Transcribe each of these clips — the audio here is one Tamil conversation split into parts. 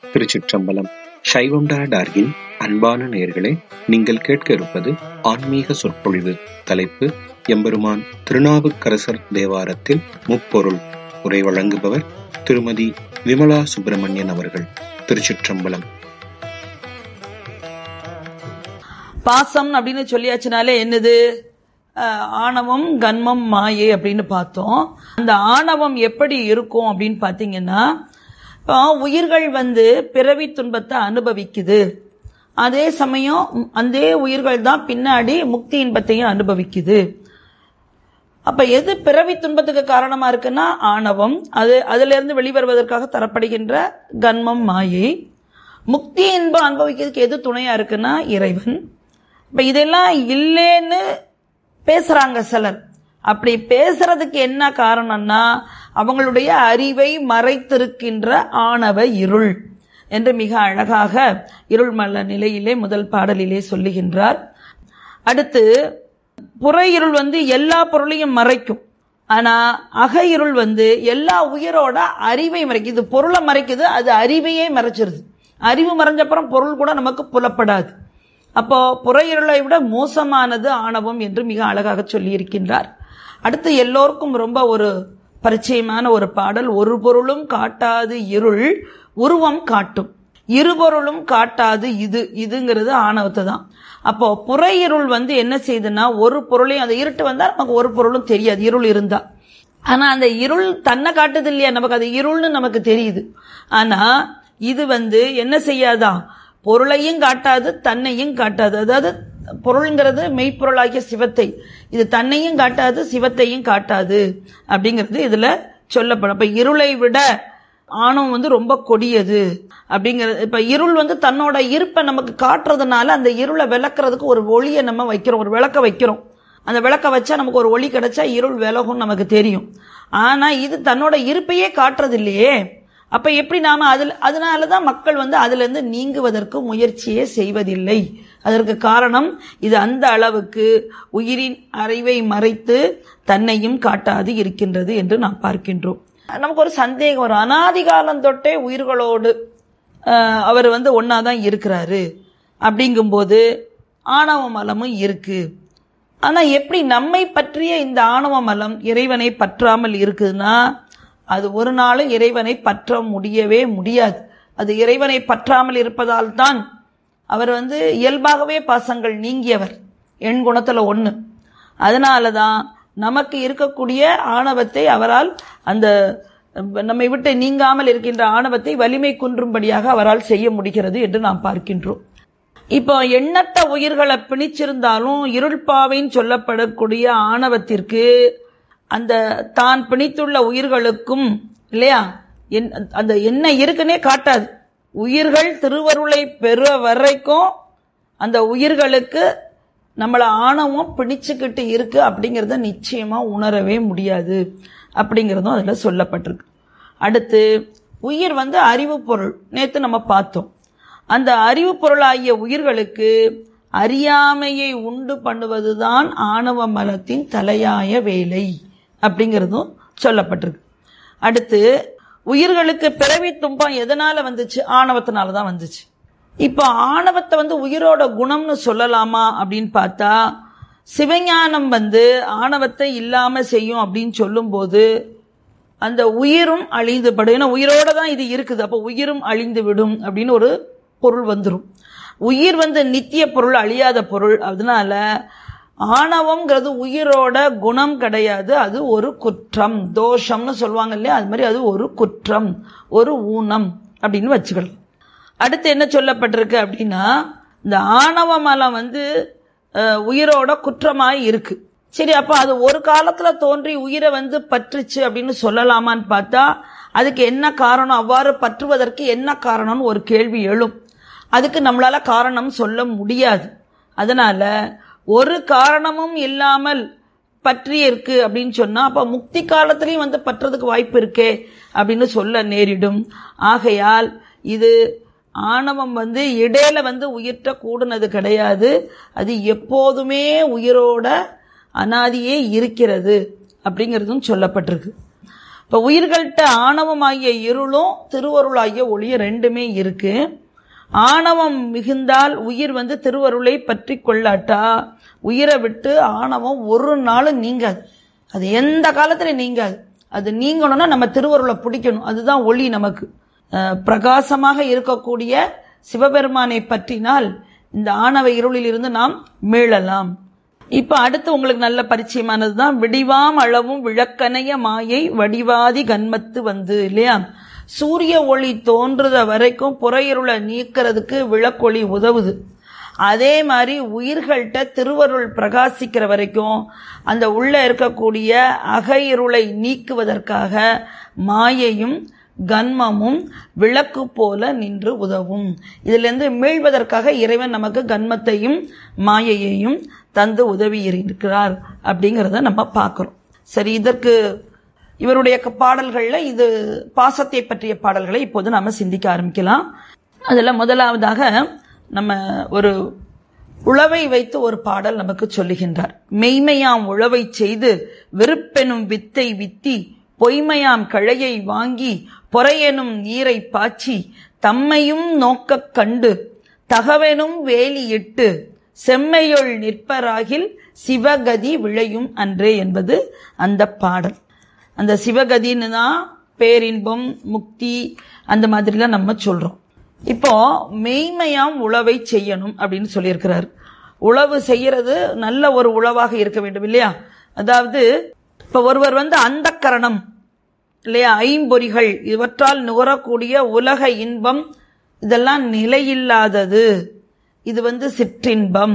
திருச்சிற்றம்பலம் சைவம்டா டார்கின் அன்பான நேயர்களே நீங்கள் கேட்க இருப்பது ஆன்மீக சொற்பொழிவு தலைப்பு எம்பெருமான் திருநாவுக்கரசர் தேவாரத்தில் முப்பொருள் உரை வழங்குபவர் திருமதி விமலா சுப்பிரமணியன் அவர்கள் திருச்சிற்றம்பலம் பாசம் அப்படின்னு சொல்லியாச்சுனாலே என்னது அஹ், ஆணவம் கன்மம் மாயை அப்படின்னு பார்த்தோம் அந்த ஆணவம் எப்படி இருக்கும் அப்படின்னு பார்த்தீங்கன்னா இப்போ உயிர்கள் வந்து பிறவி துன்பத்தை அனுபவிக்குது அதே சமயம் அந்த உயிர்கள் தான் பின்னாடி முக்தி இன்பத்தையும் அனுபவிக்குது அப்ப எது பிறவி துன்பத்துக்கு காரணமா இருக்குன்னா ஆணவம் அது அதுல இருந்து வெளிவருவதற்காக தரப்படுகின்ற கன்மம் மாயை முக்தி இன்பம் அனுபவிக்கிறதுக்கு எது துணையா இருக்குன்னா இறைவன் இப்ப இதெல்லாம் இல்லைன்னு பேசுறாங்க சிலர் அப்படி பேசுறதுக்கு என்ன காரணம்னா அவங்களுடைய அறிவை மறைத்திருக்கின்ற ஆணவ இருள் என்று மிக அழகாக இருள்மல்ல நிலையிலே முதல் பாடலிலே சொல்லுகின்றார் அடுத்து புற இருள் வந்து எல்லா பொருளையும் மறைக்கும் ஆனா அக இருள் வந்து எல்லா உயிரோட அறிவை மறைக்குது இது பொருளை மறைக்குது அது அறிவையே மறைச்சிருது அறிவு மறைஞ்சப்புறம் பொருள் கூட நமக்கு புலப்படாது அப்போ புற இருளை விட மோசமானது ஆணவம் என்று மிக அழகாக சொல்லியிருக்கின்றார் அடுத்து எல்லோருக்கும் ரொம்ப ஒரு பரிச்சயமான ஒரு பாடல் ஒரு பொருளும் காட்டாது இருள் உருவம் காட்டும் இருபொருளும் காட்டாது இது இதுங்கிறது ஆணவத்தை தான் அப்போ புற இருள் வந்து என்ன செய்யுதுன்னா ஒரு பொருளையும் அந்த இருட்டு வந்தா நமக்கு ஒரு பொருளும் தெரியாது இருள் இருந்தா ஆனா அந்த இருள் தன்னை காட்டுது இல்லையா நமக்கு அது இருள்னு நமக்கு தெரியுது ஆனா இது வந்து என்ன செய்யாதா பொருளையும் காட்டாது தன்னையும் காட்டாது அதாவது பொருள்ங்கிறது மெய்ப்பொருளாகிய சிவத்தை இது தன்னையும் காட்டாது சிவத்தையும் காட்டாது அப்படிங்கிறது இதுல சொல்லப்படும் அப்ப இருளை விட ஆணவம் வந்து ரொம்ப கொடியது அப்படிங்கிறது இப்ப இருள் வந்து தன்னோட இருப்பை நமக்கு காட்டுறதுனால அந்த இருளை விளக்குறதுக்கு ஒரு ஒளியை நம்ம வைக்கிறோம் ஒரு விளக்க வைக்கிறோம் அந்த விளக்க வச்சா நமக்கு ஒரு ஒளி கிடைச்சா இருள் விலகும் நமக்கு தெரியும் ஆனா இது தன்னோட இருப்பையே காட்டுறது இல்லையே அப்ப எப்படி நாம அதுல அதனாலதான் மக்கள் வந்து அதுல இருந்து நீங்குவதற்கு முயற்சியே செய்வதில்லை அதற்கு காரணம் இது அந்த அளவுக்கு உயிரின் அறிவை மறைத்து தன்னையும் காட்டாது இருக்கின்றது என்று நாம் பார்க்கின்றோம் நமக்கு ஒரு சந்தேகம் வரும் அனாதி காலம் தொட்டே உயிர்களோடு அஹ், அவர் வந்து ஒன்னாதான் இருக்கிறாரு அப்படிங்கும்போது ஆணவ மலமும் இருக்கு ஆனா எப்படி நம்மை பற்றிய இந்த ஆணவ மலம் இறைவனை பற்றாமல் இருக்குதுன்னா அது ஒரு நாளும் இறைவனை பற்ற முடியவே முடியாது அது இறைவனை பற்றாமல் இருப்பதால் தான் அவர் வந்து இயல்பாகவே பாசங்கள் நீங்கியவர் எண் குணத்துல ஒண்ணு அதனால தான் நமக்கு இருக்கக்கூடிய ஆணவத்தை அவரால் அந்த நம்மை விட்டு நீங்காமல் இருக்கின்ற ஆணவத்தை வலிமை குன்றும்படியாக அவரால் செய்ய முடிகிறது என்று நாம் பார்க்கின்றோம் இப்போ எண்ணற்ற உயிர்களை பிணிச்சிருந்தாலும் இருள்பாவைன்னு சொல்லப்படக்கூடிய ஆணவத்திற்கு அந்த தான் பிணித்துள்ள உயிர்களுக்கும் இல்லையா என்- அந்த என்ன இருக்குன்னே காட்டாது உயிர்கள் திருவருளை பெற வரைக்கும் அந்த உயிர்களுக்கு நம்மள ஆணவம் பிடிச்சுக்கிட்டு இருக்கு அப்படிங்கிறத நிச்சயமா உணரவே முடியாது அப்படிங்கிறதும் அதுல சொல்லப்பட்டிருக்கு அடுத்து உயிர் வந்து அறிவு பொருள் நேத்து நம்ம பார்த்தோம் அந்த அறிவு பொருளாகிய உயிர்களுக்கு அறியாமையை உண்டு பண்ணுவதுதான் ஆணவ மலத்தின் தலையாய வேலை அப்படிங்கிறதும் சொல்லப்பட்டிருக்கு அடுத்து உயிர்களுக்கு பிறவி துன்பம் எதனால வந்துச்சு ஆணவத்தினால தான் வந்துச்சு இப்போ ஆணவத்தை வந்து உயிரோட குணம்னு சொல்லலாமா அப்படின்னு பார்த்தா சிவஞானம் வந்து ஆணவத்தை இல்லாம செய்யும் அப்படின்னு சொல்லும்போது அந்த உயிரும் அழிந்துபடும் ஏன்னா உயிரோட தான் இது இருக்குது அப்போ உயிரும் அழிந்து விடும் அப்படின்னு ஒரு பொருள் வந்துடும் உயிர் வந்து நித்திய பொருள் அழியாத பொருள் அதனால ஆணவம்ங்கிறது உயிரோட குணம் கிடையாது அது ஒரு குற்றம் தோஷம்னு சொல்லுவாங்க இல்லையா அது மாதிரி அது ஒரு குற்றம் ஒரு ஊனம் அப்படின்னு வச்சுக்கலாம் அடுத்து என்ன சொல்லப்பட்டிருக்கு அப்படின்னா இந்த ஆணவ மலம் வந்து அஹ், உயிரோட குற்றமாய் இருக்கு சரி அப்ப அது ஒரு காலத்துல தோன்றி உயிரை வந்து பற்றுச்சு அப்படின்னு சொல்லலாமான்னு பார்த்தா அதுக்கு என்ன காரணம் அவ்வாறு பற்றுவதற்கு என்ன காரணம்னு ஒரு கேள்வி எழும் அதுக்கு நம்மளால காரணம் சொல்ல முடியாது அதனால ஒரு காரணமும் இல்லாமல் பற்றி இருக்கு அப்படின்னு சொன்னா அப்ப முக்தி காலத்திலையும் வந்து பற்றதுக்கு வாய்ப்பு இருக்கே அப்படின்னு சொல்ல நேரிடும் ஆகையால் இது ஆணவம் வந்து இடையில வந்து உயிர்ட்ட கூடுனது கிடையாது அது எப்போதுமே உயிரோட அனாதியே இருக்கிறது அப்படிங்கிறதும் சொல்லப்பட்டிருக்கு இப்ப உயிர்கள்ட்ட ஆணவமாகிய இருளும் திருவருளாகிய ஒளியும் ரெண்டுமே இருக்கு ஆணவம் மிகுந்தால் உயிர் வந்து திருவருளை பற்றி கொள்ளாட்டா உயிரை விட்டு ஆணவம் ஒரு நாளும் நீங்காது அது எந்த காலத்துல நீங்காது அது நீங்கணும்னா நம்ம திருவருளை பிடிக்கணும் அதுதான் ஒளி நமக்கு அஹ், பிரகாசமாக இருக்கக்கூடிய சிவபெருமானை பற்றினால் இந்த ஆணவ இருளில் இருந்து நாம் மீளலாம் இப்ப அடுத்து உங்களுக்கு நல்ல பரிச்சயமானது தான் விடிவாம் அளவும் விளக்கணைய மாயை வடிவாதி கன்மத்து வந்து இல்லையா சூரிய ஒளி தோன்றுத வரைக்கும் புறையிருளை நீக்கிறதுக்கு விளக்கொளி உதவுது அதே மாதிரி உயிர்கள்ட்ட திருவருள் பிரகாசிக்கிற வரைக்கும் அந்த உள்ள இருக்கக்கூடிய அகையிருளை நீக்குவதற்காக மாயையும் கன்மமும் விளக்கு போல நின்று உதவும் இதிலிருந்து மீள்வதற்காக இறைவன் நமக்கு கன்மத்தையும் மாயையையும் தந்து உதவி இருக்கிறார் அப்படிங்கிறத நம்ம பார்க்கிறோம் சரி இதற்கு இவருடைய க- பாடல்கள்ல இது பாசத்தை பற்றிய பாடல்களை இப்போது நாம சிந்திக்க ஆரம்பிக்கலாம் அதுல முதலாவதாக நம்ம ஒரு உழவை வைத்து ஒரு பாடல் நமக்கு சொல்லுகின்றார் மெய்மையாம் உழவை செய்து வெறுப்பெனும் வித்தை வித்தி பொய்மையாம் கழையை வாங்கி பொறையெனும் நீரை பாய்ச்சி தம்மையும் நோக்கக் கண்டு தகவெனும் வேலியிட்டு செம்மையுள் நிற்பராகில் சிவகதி விளையும் அன்றே என்பது அந்த பாடல் அந்த சிவகதின்னு தான் பேரின்பம் முக்தி அந்த மாதிரிலாம் நம்ம சொல்றோம் இப்போ மெய்மையாம் உழவை செய்யணும் அப்படின்னு சொல்லியிருக்கிறார் உழவு செய்யறது நல்ல ஒரு உழவாக இருக்க வேண்டும் இல்லையா அதாவது இப்ப ஒருவர் வந்து அந்த கரணம் இல்லையா ஐம்பொறிகள் இவற்றால் நுகரக்கூடிய உலக இன்பம் இதெல்லாம் நிலையில்லாதது இது வந்து சிற்றின்பம்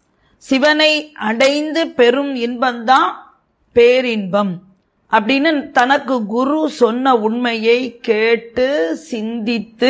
சிவனை அடைந்து பெறும் இன்பம்தான் பேரின்பம் அப்படின்னு தனக்கு குரு சொன்ன உண்மையை கேட்டு சிந்தித்து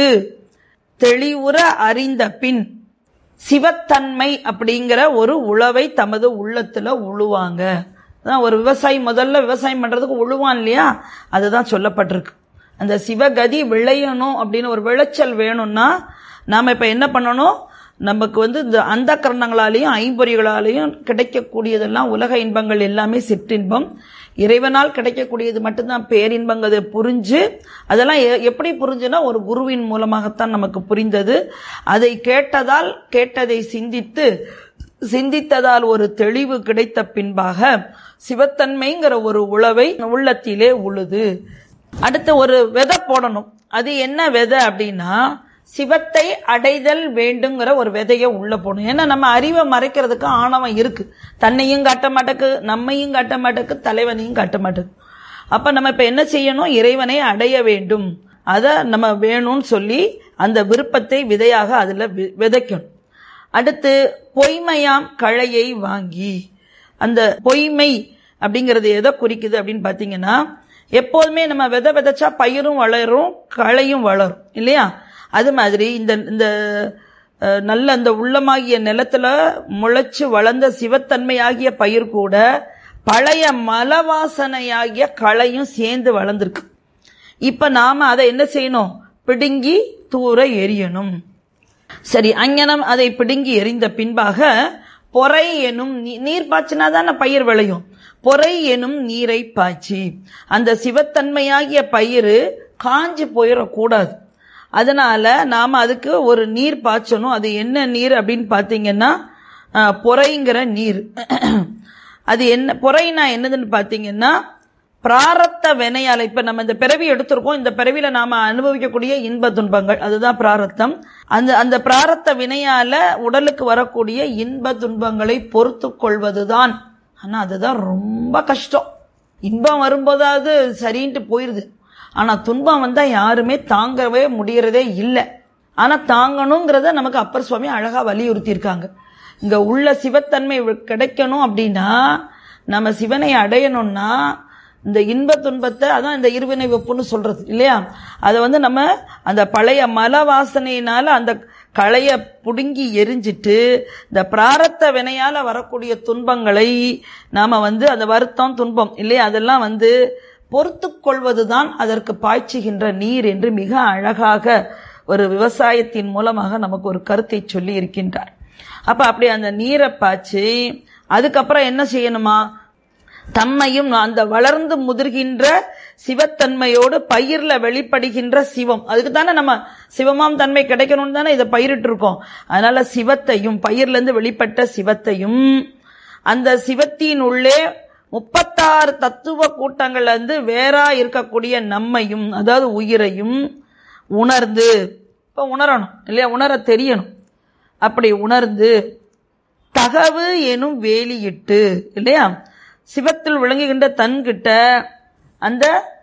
தெளிவுற அறிந்த பின் சிவத்தன்மை அப்படிங்கிற ஒரு உழவை தமது உள்ளத்துல உழுவாங்க அதான் ஒரு விவசாயி முதல்ல விவசாயம் பண்றதுக்கு உழுவான் இல்லையா அதுதான் சொல்லப்பட்டிருக்கு அந்த சிவகதி விளையணும் அப்படின்னு ஒரு விளைச்சல் வேணும்னா நாம இப்ப என்ன பண்ணணும் நமக்கு வந்து இந்த அந்த கரணங்களாலேயும் ஐம்பொறிகளாலேயும் கிடைக்கக்கூடியதெல்லாம் உலக இன்பங்கள் எல்லாமே சிற்றின்பம் இறைவனால் கிடைக்கக்கூடியது மட்டும்தான் பேரின்பங்கிறத புரிஞ்சு அதெல்லாம் எ- எப்படி புரிஞ்சுன்னா ஒரு குருவின் மூலமாகத்தான் நமக்கு புரிந்தது அதை கேட்டதால் கேட்டதை சிந்தித்து சிந்தித்ததால் ஒரு தெளிவு கிடைத்த பின்பாக சிவத்தன்மைங்கிற ஒரு உழவை உள்ளத்திலே உழுது அடுத்து ஒரு விதை போடணும் அது என்ன விதை அப்படின்னா சிவத்தை அடைதல் வேண்டுங்கிற ஒரு விதைய உள்ள போடணும் ஏன்னா நம்ம அறிவை மறைக்கிறதுக்கு ஆணவம் இருக்கு தன்னையும் காட்ட மாட்டேக்கு நம்மையும் காட்ட மாட்டேக்கு தலைவனையும் காட்ட மாட்டேக்கு அப்ப நம்ம இப்ப என்ன செய்யணும் இறைவனை அடைய வேண்டும் அதை நம்ம வேணும்னு சொல்லி அந்த விருப்பத்தை விதையாக அதுல வி- விதைக்கணும் அடுத்து பொய்மையாம் கழையை வாங்கி அந்த பொய்மை அப்படிங்கிறது எதை குறிக்குது அப்படின்னு பார்த்தீங்கன்னா எப்போதுமே நம்ம விதை விதைச்சா பயிரும் வளரும் களையும் வளரும் இல்லையா அது மாதிரி இந்த இந்த அஹ், நல்ல அந்த உள்ளமாகிய நிலத்துல முளைச்சு வளர்ந்த சிவத்தன்மையாகிய பயிர் கூட பழைய மலவாசனையாகிய களையும் சேர்ந்து வளர்ந்துருக்கு இப்ப நாம அதை என்ன செய்யணும் பிடுங்கி தூர எரியணும் சரி அங்ஙனம் அதை பிடுங்கி எறிந்த பின்பாக பொறை எனும் நீ- நீர் பாய்ச்சினா தானே பயிர் விளையும் பொறை எனும் நீரை பாய்ச்சி அந்த சிவத்தன்மையாகிய பயிர் காஞ்சு போயிடக்கூடாது அதனால நாம அதுக்கு ஒரு நீர் பாய்ச்சணும் அது என்ன நீர் அப்படின்னு பார்த்தீங்கன்னா அஹ், பொறைங்கிற நீர் அது என்ன பொறைனா என்னதுன்னு பார்த்தீங்கன்னா பிராரத்த வினையால இப்ப நம்ம இந்த பிறவி எடுத்திருக்கோம் இந்த பிறவியில நாம அனுபவிக்கக்கூடிய இன்ப துன்பங்கள் அதுதான் பிராரத்தம் அந்த அந்த பிராரத்த வினையால உடலுக்கு வரக்கூடிய இன்ப துன்பங்களை பொறுத்து கொள்வதுதான் ஆனா அதுதான் ரொம்ப கஷ்டம் இன்பம் வரும்போதாவது சரின்ட்டு போயிருது ஆனா துன்பம் வந்தா யாருமே தாங்கவே முடியறதே இல்லை ஆனா தாங்கணுங்கிறத நமக்கு அப்பர் சுவாமி அழகா வலியுறுத்தி இருக்காங்க இங்க உள்ள சிவத்தன்மை கிடைக்கணும் அப்படின்னா நம்ம சிவனை அடையணும்னா இந்த இன்ப துன்பத்தை அதான் இந்த இருவினை வெப்புன்னு சொல்றது இல்லையா அதை வந்து நம்ம அந்த பழைய மல வாசனையினால அந்த களைய புடுங்கி எரிஞ்சிட்டு இந்த பிராரத்த வினையால வரக்கூடிய துன்பங்களை நாம வந்து அந்த வருத்தம் துன்பம் இல்லையா அதெல்லாம் வந்து பொறுத்து கொள்வதுதான் அதற்கு பாய்ச்சுகின்ற நீர் என்று மிக அழகாக ஒரு விவசாயத்தின் மூலமாக நமக்கு ஒரு கருத்தை சொல்லி இருக்கின்றார் அப்ப அப்படி அந்த நீரை பாய்ச்சி அதுக்கப்புறம் என்ன செய்யணுமா தம்மையும் அந்த வளர்ந்து முதிர்கின்ற சிவத்தன்மையோடு பயிர்ல வெளிப்படுகின்ற சிவம் அதுக்கு தானே நம்ம சிவமாம் தன்மை கிடைக்கணும்னு தானே இதை பயிரிட்டு இருக்கோம் அதனால சிவத்தையும் பயிர்ல இருந்து வெளிப்பட்ட சிவத்தையும் அந்த சிவத்தின் உள்ளே முப்பத்தாறு தத்துவ கூட்டங்கள்ல இருந்து வேறா இருக்கக்கூடிய நம்மையும் அதாவது உயிரையும் உணர்ந்து இப்ப உணரணும் இல்லையா உணர தெரியணும் அப்படி உணர்ந்து தகவு எனும் வேலியிட்டு இல்லையா சிவத்தில் விளங்குகின்ற தன்கிட்ட அந்த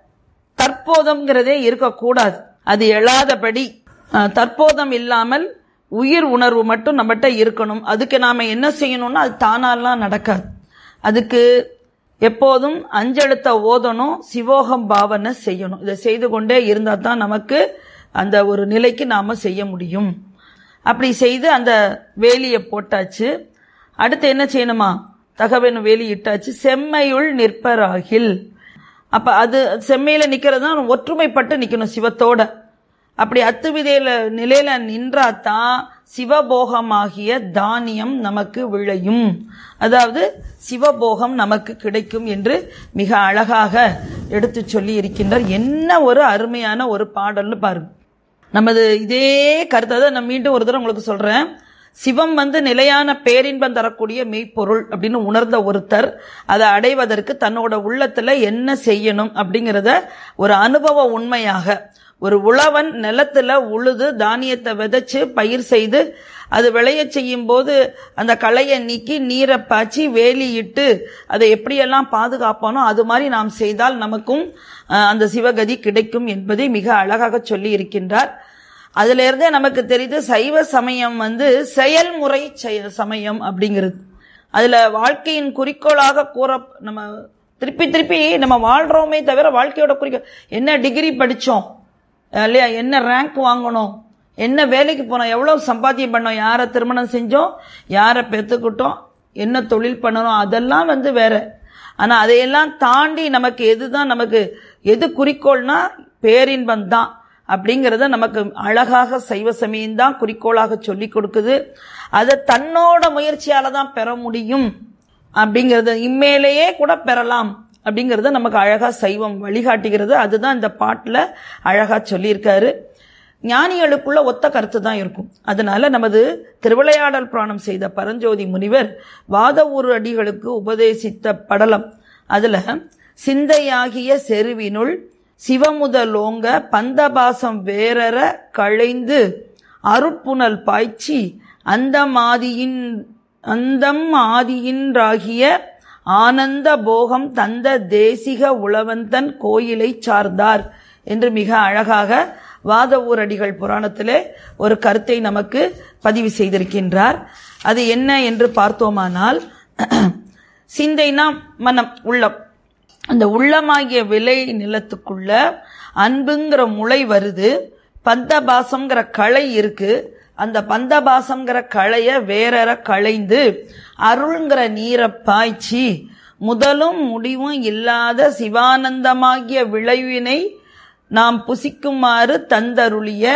தற்போதம்ங்கிறதே இருக்கக்கூடாது அது எழாதபடி அஹ், தற்போதம் இல்லாமல் உயிர் உணர்வு மட்டும் நம்மகிட்ட இருக்கணும் அதுக்கு நாம என்ன செய்யணும்னா அது தானாலாம் நடக்காது அதுக்கு எப்போதும் அஞ்செழுத்த ஓதணும் சிவோகம் பாவனை செய்யணும் இதை செய்து கொண்டே இருந்தா தான் நமக்கு அந்த ஒரு நிலைக்கு நாம செய்ய முடியும் அப்படி செய்து அந்த வேலியை போட்டாச்சு அடுத்து என்ன செய்யணுமா தகவன் வேலி இட்டாச்சு செம்மையுள் நிற்பராகில் அப்ப அது செம்மையில நிக்கிறது தான் ஒற்றுமைப்பட்டு நிக்கணும் சிவத்தோட அப்படி அத்துவிதையில நிலையில நின்றாதான் சிவபோகமாகிய தானியம் நமக்கு விளையும் அதாவது சிவபோகம் நமக்கு கிடைக்கும் என்று மிக அழகாக எடுத்து சொல்லி இருக்கின்றார் என்ன ஒரு அருமையான ஒரு பாடல்னு பாருங்க நமது இதே கருத்தை தான் நான் மீண்டும் ஒரு தடவை உங்களுக்கு சொல்றேன் சிவம் வந்து நிலையான பேரின்பம் தரக்கூடிய மெய்ப்பொருள் அப்படின்னு உணர்ந்த ஒருத்தர் அதை அடைவதற்கு தன்னோட உள்ளத்துல என்ன செய்யணும் அப்படிங்கிறத ஒரு அனுபவ உண்மையாக ஒரு உழவன் நிலத்துல உழுது தானியத்தை விதைச்சு பயிர் செய்து அது விளைய செய்யும் போது அந்த களையை நீக்கி நீரை பாய்ச்சி வேலியிட்டு அதை எப்படியெல்லாம் பாதுகாப்பானோ அது மாதிரி நாம் செய்தால் நமக்கும் அஹ், அந்த சிவகதி கிடைக்கும் என்பதை மிக அழகாக சொல்லி இருக்கின்றார் அதுல இருந்தே நமக்கு தெரியுது சைவ சமயம் வந்து செயல்முறை செய- சமயம் அப்படிங்கிறது அதுல வாழ்க்கையின் குறிக்கோளாக கூற நம்ம திருப்பி திருப்பி நம்ம வாழ்றோமே தவிர வாழ்க்கையோட குறிக்கோள் என்ன டிகிரி படிச்சோம் இல்லையா என்ன ரேங்க் வாங்கணும் என்ன வேலைக்கு போனோம் எவ்வளவு சம்பாத்தியம் பண்ணோம் யாரை திருமணம் செஞ்சோம் யாரை பெற்றுக்கிட்டோம் என்ன தொழில் பண்ணணும் அதெல்லாம் வந்து வேற ஆனா அதையெல்லாம் தாண்டி நமக்கு எதுதான் நமக்கு எது குறிக்கோள்னா பேரின்பம் தான் அப்படிங்கிறத நமக்கு அழகாக சைவ சமயம் தான் குறிக்கோளாக சொல்லி கொடுக்குது அதை தன்னோட முயற்சியால தான் பெற முடியும் அப்படிங்கறத இம்மேலேயே கூட பெறலாம் அப்படிங்கறத நமக்கு அழகா சைவம் வழிகாட்டுகிறது அதுதான் இந்த பாட்டுல அழகா சொல்லியிருக்காரு ஞானிகளுக்குள்ள ஒத்த கருத்து தான் இருக்கும் அதனால நமது திருவிளையாடல் புராணம் செய்த பரஞ்சோதி முனிவர் வாத ஊர் அடிகளுக்கு உபதேசித்த படலம் அதுல சிந்தையாகிய செருவினுள் சிவமுதலோங்க பந்தபாசம் வேரற களைந்து அருட்புணல் பாய்ச்சி அந்தமாதியின் அந்தம் ஆதியின்றாகிய ஆனந்த போகம் தந்த தேசிக உழவந்தன் கோயிலை சார்ந்தார் என்று மிக அழகாக வாத ஊரடிகள் புராணத்திலே ஒரு கருத்தை நமக்கு பதிவு செய்திருக்கின்றார் அது என்ன என்று பார்த்தோமானால் சிந்தைனா மனம் உள்ளம் அந்த உள்ளமாகிய விளை நிலத்துக்குள்ள அன்புங்கிற முளை வருது பந்தபாசம்ங்கிற களை இருக்கு அந்த பந்தபாசம்ங்கிற களைய வேறற களைந்து அருள்ங்கிற நீரை பாய்ச்சி முதலும் முடிவும் இல்லாத சிவானந்தமாகிய விளைவினை நாம் புசிக்குமாறு தந்தருளிய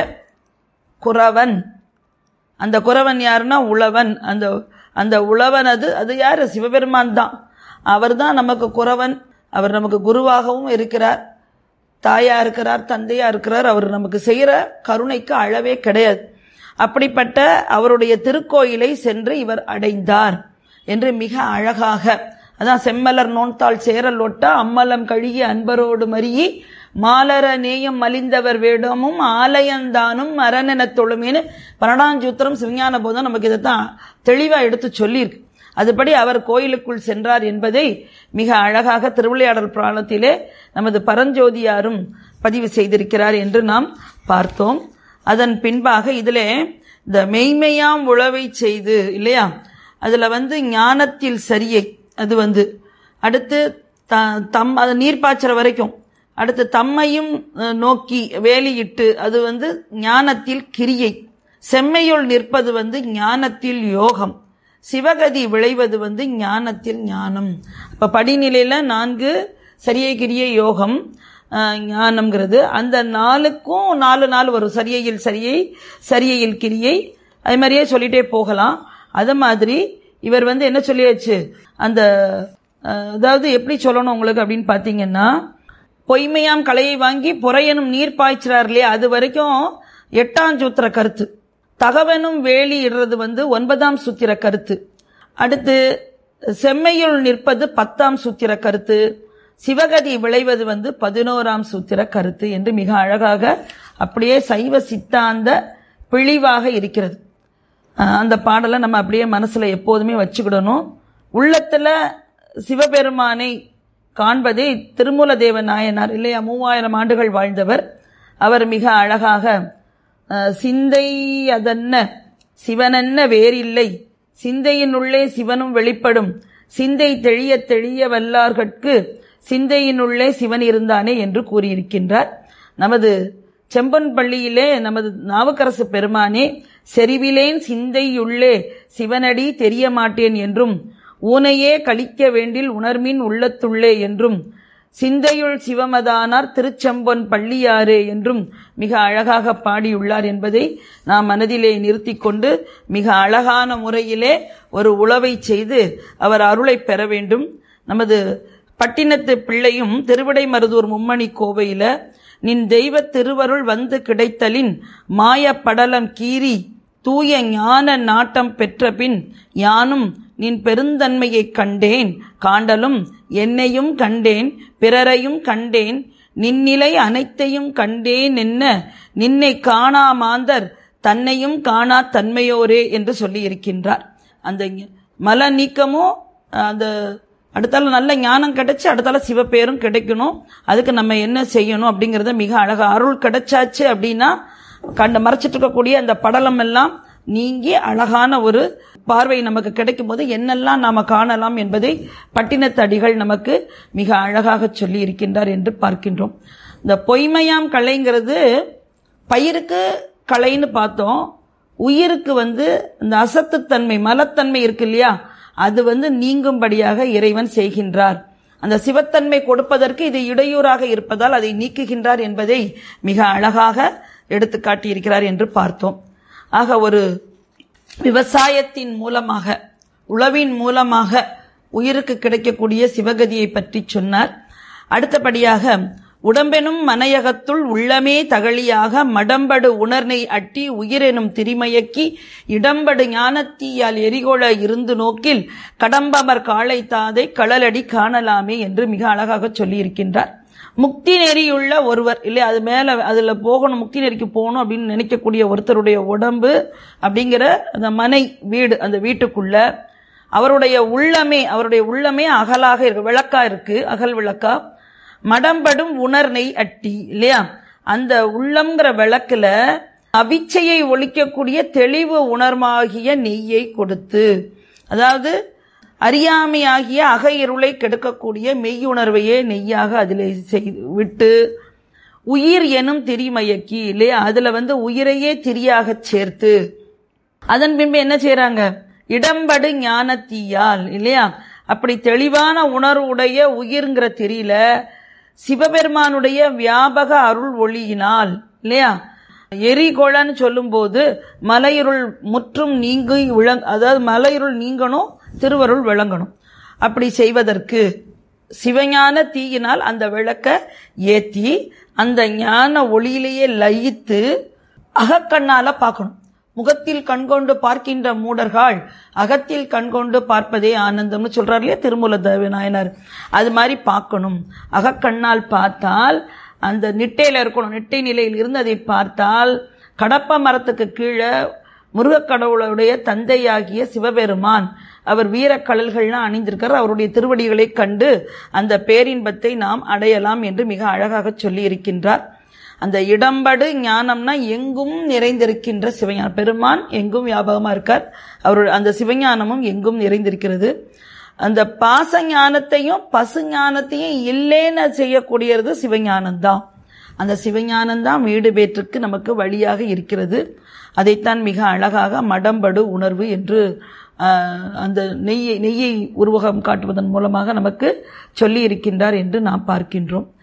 குறவன் அந்த குறவன் யாருன்னா உழவன் அந்த அந்த உழவன் அது அது யாரு சிவபெருமான் தான் அவர் தான் நமக்கு குறவன் அவர் நமக்கு குருவாகவும் இருக்கிறார் தாயா இருக்கிறார் தந்தையா இருக்கிறார் அவர் நமக்கு செய்யற கருணைக்கு அளவே கிடையாது அப்படிப்பட்ட அவருடைய திருக்கோயிலை சென்று இவர் அடைந்தார் என்று மிக அழகாக அதான் செம்மலர் நோன்தாள் சேரல் ஒட்டா அம்மலம் கழுகி அன்பரோடு மறியி மாலர நேயம் மலிந்தவர் வேடமும் ஆலயந்தானும் அரணெனத் தொழுமேனு பன்னெண்டாஞ்சூத்திரம் சிவஞான போதும் நமக்கு இதைத்தான் தெளிவா எடுத்து சொல்லியிருக்கு அதுபடி அவர் கோயிலுக்குள் சென்றார் என்பதை மிக அழகாக திருவிளையாடல் புராணத்திலே நமது பரஞ்சோதியாரும் பதிவு செய்திருக்கிறார் என்று நாம் பார்த்தோம் அதன் பின்பாக இதிலே இந்த மெய்மையாம் உழவை செய்து இல்லையா அதுல வந்து ஞானத்தில் சரியை அது வந்து அடுத்து த- தம் அது நீர் பாய்ச்சற வரைக்கும் அடுத்து தம்மையும் அஹ், நோக்கி வேலியிட்டு அது வந்து ஞானத்தில் கிரியை செம்மையுள் நிற்பது வந்து ஞானத்தில் யோகம் சிவகதி விளைவது வந்து ஞானத்தில் ஞானம் இப்ப படிநிலையில நான்கு சரியை கிரியை யோகம் அஹ், ஞானம்ங்கிறது அந்த நாலுக்கும் நாலு நாள் வரும் சரியையில் சரியை சரியையில் கிரியை அது மாதிரியே சொல்லிட்டே போகலாம் அது மாதிரி இவர் வந்து என்ன சொல்லியாச்சு அந்த அஹ், அதாவது எப்படி சொல்லணும் உங்களுக்கு அப்படின்னு பார்த்தீங்கன்னா பொய்மையாம் கலையை வாங்கி பொறையனும் நீர் பாய்ச்சிறார் இல்லையா அது வரைக்கும் எட்டாம் சூத்திர கருத்து தகவனும் வேலி இடுறது வந்து ஒன்பதாம் சூத்திர கருத்து அடுத்து செம்மையுள் நிற்பது பத்தாம் சூத்திர கருத்து சிவகதி விளைவது வந்து பதினோராம் சூத்திர கருத்து என்று மிக அழகாக அப்படியே சைவ சித்தாந்த பிழிவாக இருக்கிறது அஹ் அந்த பாடலை நம்ம அப்படியே மனசுல எப்போதுமே வச்சுக்கிடணும் உள்ளத்துல சிவபெருமானை காண்பதே திருமூல தேவ நாயனார் இல்லையா மூவாயிரம் ஆண்டுகள் வாழ்ந்தவர் அவர் மிக அழகாக அஹ், சிந்தை அதன்ன சிவனன்ன வேறில்லை சிந்தையினுள்ளே சிவனும் வெளிப்படும் சிந்தை தெளிய தெளிய வல்லார்கட்கு சிந்தையினுள்ளே சிவன் இருந்தானே என்று கூறியிருக்கின்றார் நமது செம்பன் பள்ளியிலே நமது நாவுக்கரசு பெருமானே செறிவிலேன் சிந்தையுள்ளே சிவனடி தெரிய மாட்டேன் என்றும் ஊனையே கழிக்க வேண்டில் உணர்மின் உள்ளத்துள்ளே என்றும் சிந்தையுள் சிவமதானார் திருச்செம்பொன் பள்ளியாரே என்றும் மிக அழகாக பாடியுள்ளார் என்பதை நாம் மனதிலே நிறுத்திக் கொண்டு மிக அழகான முறையிலே ஒரு உளவை செய்து அவர் அருளை பெற வேண்டும் நமது பட்டினத்து பிள்ளையும் திருவிடை மருதூர் மும்மணி கோவையில நின் தெய்வ திருவருள் வந்து கிடைத்தலின் மாய படலம் கீறி தூய ஞான நாட்டம் பெற்ற பின் யானும் நின் பெருந்தன்மையைக் கண்டேன் காண்டலும் என்னையும் கண்டேன் பிறரையும் கண்டேன் நின்னிலை அனைத்தையும் கண்டேன் என்ன நின்னை காணா மாந்தர் தன்னையும் காணா தன்மையோரே என்று சொல்லி இருக்கின்றார் அந்த ஞ- மல நீக்கமும் அந்த அடுத்தால நல்ல ஞானம் கிடைச்சு அடுத்தால சிவப்பேரும் கிடைக்கணும் அதுக்கு நம்ம என்ன செய்யணும் அப்படிங்கறத மிக அழகா அருள் கிடைச்சாச்சு அப்படின்னா கண்ட மறைச்சிட்டு இருக்கக்கூடிய அந்த படலம் எல்லாம் நீங்கி அழகான ஒரு பார்வை நமக்கு கிடைக்கும் போது என்னெல்லாம் நாம காணலாம் என்பதை பட்டினத்து அடிகள் நமக்கு மிக அழகாக சொல்லி இருக்கின்றார் என்று பார்க்கின்றோம் இந்த பொய்மையாம் கலைங்கிறது பயிருக்கு கலைன்னு பார்த்தோம் உயிருக்கு வந்து இந்த அசத்துத்தன்மை மலத்தன்மை இருக்கு இல்லையா அது வந்து நீங்கும்படியாக இறைவன் செய்கின்றார் அந்த சிவத்தன்மை கொடுப்பதற்கு இது இடையூறாக இருப்பதால் அதை நீக்குகின்றார் என்பதை மிக அழகாக எடுத்து காட்டியிருக்கிறார் என்று பார்த்தோம் ஆக ஒரு விவசாயத்தின் மூலமாக உழவின் மூலமாக உயிருக்கு கிடைக்கக்கூடிய சிவகதியை பற்றி சொன்னார் அடுத்தபடியாக உடம்பெனும் மனையகத்துள் உள்ளமே தகழியாக மடம்படு உணர்னை அட்டி உயிரெனும் திரிமயக்கி இடம்படு ஞானத்தீயால் எரிகொள இருந்து நோக்கில் கடம்பமர் காளை தாதை களலடி காணலாமே என்று மிக அழகாக சொல்லியிருக்கின்றார் முக்தி நெறியுள்ள ஒருவர் இல்லை அது மேல அதுல போகணும் முக்தி நெறிக்கு போகணும் அப்படின்னு நினைக்கக்கூடிய ஒருத்தருடைய உடம்பு அப்படிங்கிற அந்த மனை வீடு அந்த வீட்டுக்குள்ள அவருடைய உள்ளமே அவருடைய உள்ளமே அகலாக இருக்கு விளக்கா இருக்கு அகல் விளக்கா மடம்படும் உணர்னை அட்டி இல்லையா அந்த உள்ளம்ங்கிற விளக்குல அவிச்சையை ஒழிக்கக்கூடிய தெளிவு உணர்மாகிய நெய்யை கொடுத்து அதாவது அறியாமையாகிய அக இருளை கெடுக்கக்கூடிய மெய்யுணர்வையே நெய்யாக அதில் செய்து விட்டு உயிர் எனும் திரிமயக்கி இல்லையா அதுல வந்து உயிரையே திரியாக சேர்த்து அதன் பின்பு என்ன செய்றாங்க இடம்படு ஞானத்தீயால் இல்லையா அப்படி தெளிவான உணர்வுடைய உயிர்ங்கிற திரியில சிவபெருமானுடைய வியாபக அருள் ஒளியினால் இல்லையா எரிகொளன்னு சொல்லும்போது மலையிருள் முற்றும் நீங்கி விளங் அதாவது மலையிருள் நீங்கணும் திருவருள் விளங்கணும் அப்படி செய்வதற்கு சிவஞான தீயினால் அந்த விளக்க ஏத்தி அந்த ஞான ஒளியிலேயே லயித்து அகக்கண்ணால பார்க்கணும் முகத்தில் கண்கொண்டு பார்க்கின்ற மூடர்கள் அகத்தில் கண்கொண்டு பார்ப்பதே ஆனந்தம்னு சொல்றாரு இல்லையா திருமூல தேவ நாயனார் அது மாதிரி பார்க்கணும் அகக்கண்ணால் பார்த்தால் அந்த நிட்டையில இருக்கணும் நிட்டை நிலையில் இருந்து அதை பார்த்தால் கடப்ப மரத்துக்கு கீழே முருகக் கடவுளுடைய தந்தையாகிய சிவபெருமான் அவர் வீரக்கடல்கள்லாம் அணிந்திருக்கிறார் அவருடைய திருவடிகளை கண்டு அந்த பேரின்பத்தை நாம் அடையலாம் என்று மிக அழகாக சொல்லி இருக்கின்றார் அந்த இடம்படு ஞானம்னா எங்கும் நிறைந்திருக்கின்ற சிவஞானம் பெருமான் எங்கும் வியாபகமா இருக்கார் அவருடைய அந்த சிவஞானமும் எங்கும் நிறைந்திருக்கிறது அந்த பாச ஞானத்தையும் பசு ஞானத்தையும் இல்லைன்னு செய்யக்கூடியது சிவஞானம் தான் அந்த சிவஞானம் தான் வீடு பேற்றுக்கு நமக்கு வழியாக இருக்கிறது அதைத்தான் மிக அழகாக மடம்படு உணர்வு என்று ஆஹ், அந்த நெய்யை நெய்யை உருவகம் காட்டுவதன் மூலமாக நமக்கு சொல்லி இருக்கின்றார் என்று நாம் பார்க்கின்றோம்